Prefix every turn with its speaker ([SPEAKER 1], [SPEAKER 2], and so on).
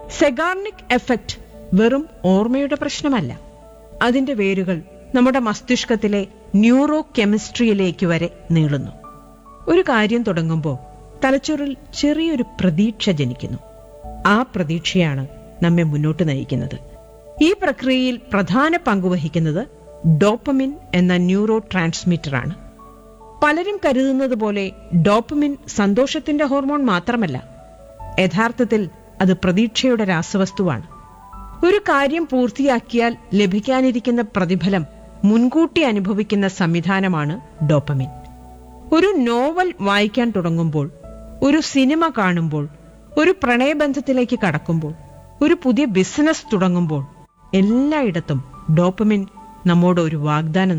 [SPEAKER 1] സെഗാർണിക് effect വെറും ഓർമ്മയുടെ പ്രശ്നമല്ല അതിന്റെ വേരുകൾ നമ്മുടെ മസ്തിഷ്കത്തിലെ ന്യൂറോ കെമിസ്ട്രിയിലേക്ക് വരെ നീളുന്നു ഒരു കാര്യം തുടങ്ങുമ്പോൾ തലച്ചോറിൽ ചെറിയൊരു പ്രതീക്ഷ ജനിക്കുന്നു ആ പ്രതീക്ഷയാണ് നമ്മെ മുന്നോട്ട് നയിക്കുന്നത് ഈ പ്രക്രിയയിൽ പ്രധാന പങ്കുവഹിക്കുന്നത് ഡോപ്പമിൻ എന്ന ന്യൂറോ ട്രാൻസ്മിറ്ററാണ് പലരും കരുതുന്നത് പോലെ ഡോപ്പമിൻ സന്തോഷത്തിന്റെ ഹോർമോൺ മാത്രമല്ല യഥാർത്ഥത്തിൽ അത് പ്രതീക്ഷയുടെ രാസവസ്തുവാണ് ഒരു കാര്യം പൂർത്തിയാക്കിയാൽ ലഭിക്കാനിരിക്കുന്ന പ്രതിഫലം മുൻകൂട്ടി അനുഭവിക്കുന്ന സംവിധാനമാണ് ഡോപ്പമിൻ ഒരു നോവൽ വായിക്കാൻ തുടങ്ങുമ്പോൾ ഒരു സിനിമ കാണുമ്പോൾ ഒരു പ്രണയബന്ധത്തിലേക്ക് കടക്കുമ്പോൾ ഒരു പുതിയ ബിസിനസ് തുടങ്ങുമ്പോൾ എല്ലായിടത്തും ഡോപ്പമിൻ നമ്മോട് ഒരു വാഗ്ദാനം